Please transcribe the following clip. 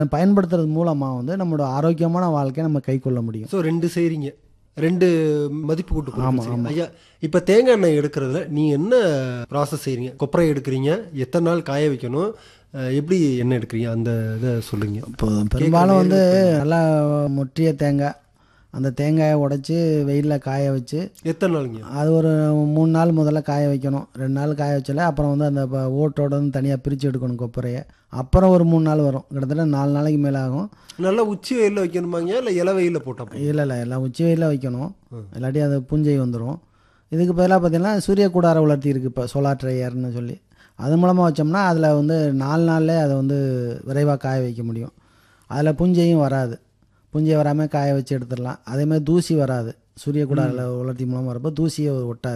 பயன்படுத்துறது மூலமாக வந்து நம்மளோட ஆரோக்கியமான வாழ்க்கையை நம்ம கை கொள்ள முடியும் ஸோ ரெண்டு செய்கிறீங்க ரெண்டு மதிப்பு கூட்டு ஆமா, கொடுத்து செய்றீங்க. ஐயா இப்போ தேங்காய் எண்ணெய் எடுக்கிறதுல நீ என்ன ப்ராசஸ் செய்கிறீங்க கொப்பரை எடுக்கிறீங்க எத்தனை நாள் காய வைக்கணும் அஹ், எப்படி எண்ணெய் எடுக்கிறீங்க அந்த இதை சொல்லுங்க இப்போ பெரும்பாலும் வந்து நல்லா முற்றிய தேங்காய் அந்த தேங்காயை உடைச்சி வெயிலில் காய வச்சு எத்தனை நாளுங்க அது ஒரு மூணு நாள் முதல்ல காய வைக்கணும் ரெண்டு நாள் காய வச்சாலே அப்புறம் வந்து அந்த ப- ஓட்டோட வந்து தனியாக பிரித்து எடுக்கணும் கொப்பரையை அப்புறம் ஒரு மூணு நாள் வரும் கிட்டத்தட்ட நாலு நாளைக்கு மேலே ஆகும் நல்லா உச்சி வெயிலில் வைக்கணுமாங்க இல்லை இலை வெயிலில் போட்டா போதுமா? இல்லை இல்லை எல்லாம் உச்சி வெயிலில் வைக்கணும் இல்லாட்டி அது பூஞ்சை வந்துடும் இதுக்கு பதிலாக பார்த்தீங்கன்னா சூரிய கூடார வளர்த்தி இருக்குது இப்போ சோலார் ட்ரையர்னு சொல்லி அது மூலமாக வச்சோம்னா அதில் வந்து நாலு நாள்லே அதை வந்து விரைவாக காய வைக்க முடியும் அதில் புஞ்சையும் வராது புஞ்சை வராமல் காய வச்சு எடுத்துடலாம் அதேமாதிரி தூசி வராது சூரிய கூடார வளர்த்தி மூலமாக வரப்போ தூசியை ஒட்டாது